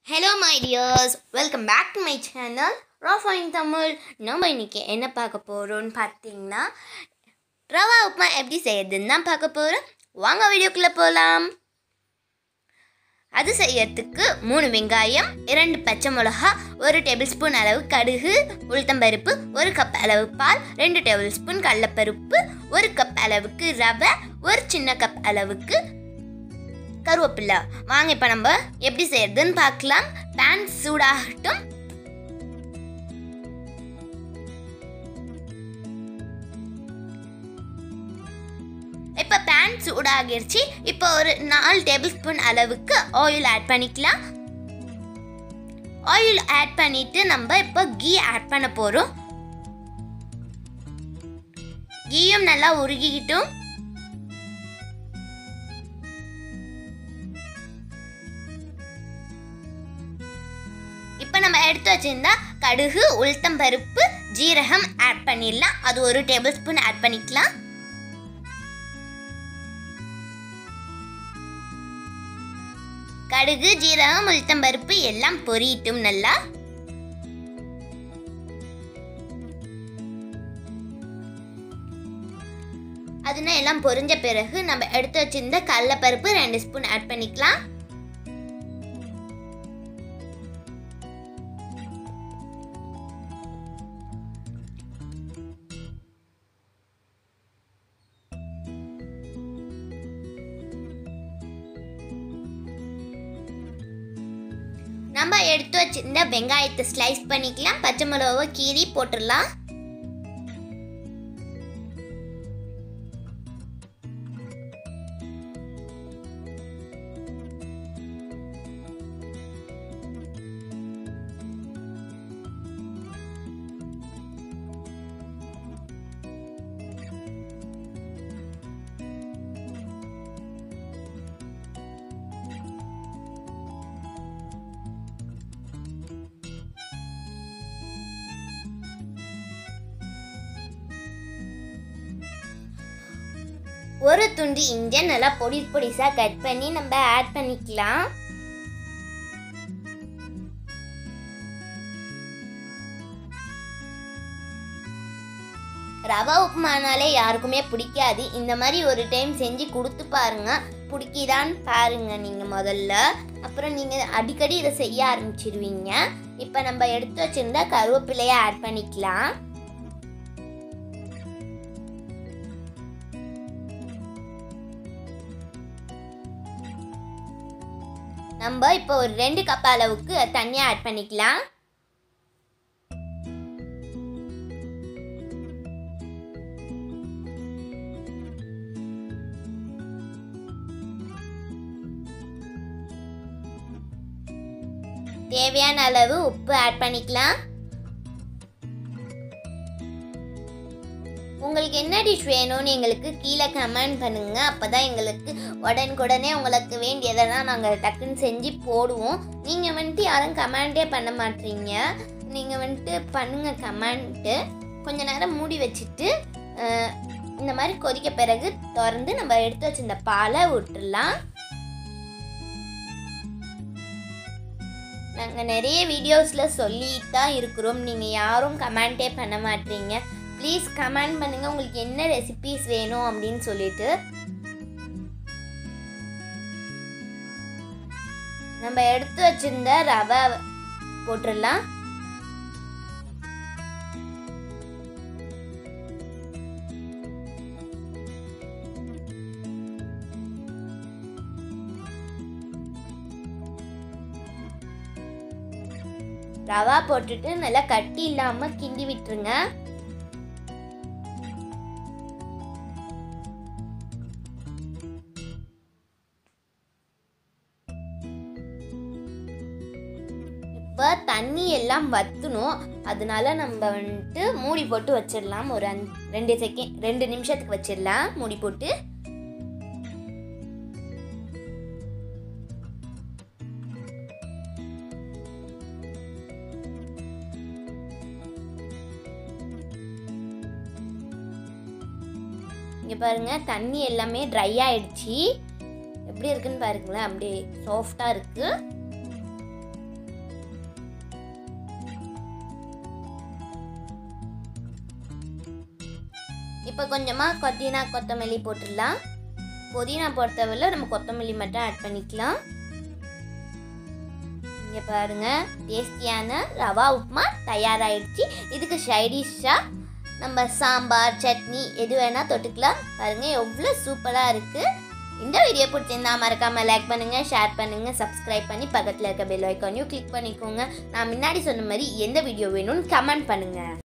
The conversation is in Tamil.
hello my dears welcome back to my channel ராஃப் இன் தமிழ் நம்ம இன்னைக்கு என்ன பார்க்க போகிறோம்னு பார்த்தீங்கன்னா ரவா உப்புமா எப்படி செய்யறதுன்னு தான் பார்க்க போகிறோம் வாங்க வீடியோக்குள்ளே போகலாம் அது செய்யறதுக்கு மூணு வெங்காயம் இரண்டு பச்சை மிளகா ஒரு டேபிள் ஸ்பூன் அளவு கடுகு உளுத்தம்பருப்பு ஒரு கப் அளவு பால் ரெண்டு டேபிள் ஸ்பூன் கடலப்பருப்பு ஒரு கப் அளவுக்கு ரவை ஒரு சின்ன கப் அளவுக்கு கருவேப்பிலை வாங்க இப்போ நம்ம எப்படி செய்யறதுன்னு பார்க்கலாம் பேன் சூடாகட்டும் இப்போ பேன் சூடாகிருச்சு இப்போ ஒரு நாலு டேபிள் ஸ்பூன் அளவுக்கு ஆயில் ஆட் பண்ணிக்கலாம் ஆயில் ஆட் பண்ணிட்டு நம்ம இப்போ கீ ஆட் பண்ண போகிறோம் கீயும் நல்லா உருகிக்கிட்டும் இப்போ நம்ம எடுத்து வச்சிருந்தா கடுகு உளுத்தம் பருப்பு ஜீரகம் ஆட் பண்ணிடலாம் அது ஒரு டேபிள் ஸ்பூன் ஆட் பண்ணிக்கலாம் கடுகு ஜீரகம் உளுத்தம் பருப்பு எல்லாம் பொரியட்டும் நல்லா அதுனா எல்லாம் பொரிஞ்ச பிறகு நம்ம எடுத்து வச்சிருந்த கடலப்பருப்பு ரெண்டு ஸ்பூன் ஆட் பண்ணிக்கலாம் நம்ம எடுத்து வச்சிருந்த வெங்காயத்தை ஸ்லைஸ் பண்ணிக்கலாம் பச்சை மிளகாவை கீரி போட்டுடலாம் ஒரு துண்டு இஞ்சி நல்லா பொடி பொடிசா கட் பண்ணி நம்ம ஆட் பண்ணிக்கலாம் ரவா உப்புமானாலே யாருக்குமே பிடிக்காது இந்த மாதிரி ஒரு டைம் செஞ்சு கொடுத்து பாருங்க பிடிக்கிதான்னு பாருங்க நீங்கள் முதல்ல அப்புறம் நீங்கள் அடிக்கடி இதை செய்ய ஆரம்பிச்சிடுவீங்க இப்போ நம்ம எடுத்து வச்சிருந்தா கருவேப்பிலையை ஆட் பண்ணிக்கலாம் நம்ம இப்போ ஒரு ரெண்டு கப் அளவுக்கு தண்ணியை ஆட் பண்ணிக்கலாம் தேவையான அளவு உப்பு ஆட் பண்ணிக்கலாம் உங்களுக்கு என்ன டிஷ் வேணும்னு எங்களுக்கு கீழே கமெண்ட் பண்ணுங்க அப்பதான் எங்களுக்கு உடனுக்குடனே உங்களுக்கு வேண்டியதெல்லாம் நாங்கள் டக்குன்னு செஞ்சு போடுவோம் நீங்கள் வந்துட்டு யாரும் கமெண்டே பண்ண மாட்டீங்க நீங்கள் வந்துட்டு பண்ணுங்க கமெண்ட்டு கொஞ்ச நேரம் மூடி வச்சுட்டு அஹ், இந்த மாதிரி கொதிக்க பிறகு திறந்து நம்ம எடுத்து வச்சிருந்த பாலை விட்டுறலாம் நாங்கள் நிறைய வீடியோஸில் சொல்லிட்டு தான் இருக்கிறோம் நீங்கள் யாரும் கமெண்டே பண்ண மாட்டீங்க ப்ளீஸ் கமெண்ட் பண்ணுங்கள் உங்களுக்கு என்ன ரெசிபீஸ் வேணும் அப்படின்னு சொல்லிட்டு நம்ம எடுத்து வச்சிருந்த ரவை போட்டுடலாம் ரவா போட்டுட்டு நல்லா கட்டி இல்லாம கிண்டி விட்டுருங்க இப்போ தண்ணி எல்லாம் வத்தணும் அதனால நம்ம வந்துட்டு மூடி போட்டு வச்சிடலாம் ஒரு அஞ்சு ரெண்டு செகண்ட் ரெண்டு நிமிஷத்துக்கு வச்சிடலாம் மூடி போட்டு இங்கே பாருங்க தண்ணி எல்லாமே ட்ரை ஆயிடுச்சு எப்படி இருக்குன்னு பாருங்களேன் அப்படியே சாஃப்டாக இருக்கு இப்போ கொஞ்சமாக கொத்தினா கொத்தமல்லி போட்டுடலாம் புதினா பொறுத்தவரை நம்ம கொத்தமல்லி மட்டும் ஆட் பண்ணிக்கலாம் இங்கே பாருங்க டேஸ்டியான ரவா உப்புமா தயாராகிடுச்சு இதுக்கு சைடிஷாக நம்ம சாம்பார் சட்னி எது வேணால் தொட்டுக்கலாம் பாருங்கள் எவ்வளோ சூப்பராக இருக்குது இந்த வீடியோ பிடிச்சிருந்தா மறக்காமல் லைக் பண்ணுங்கள் ஷேர் பண்ணுங்கள் சப்ஸ்கிரைப் பண்ணி பக்கத்தில் இருக்க பெல் ஐக்கானையும் கிளிக் பண்ணிக்கோங்க நான் முன்னாடி சொன்ன மாதிரி எந்த வீடியோ வேணும்னு கமெண்ட் பண்ணுங்கள்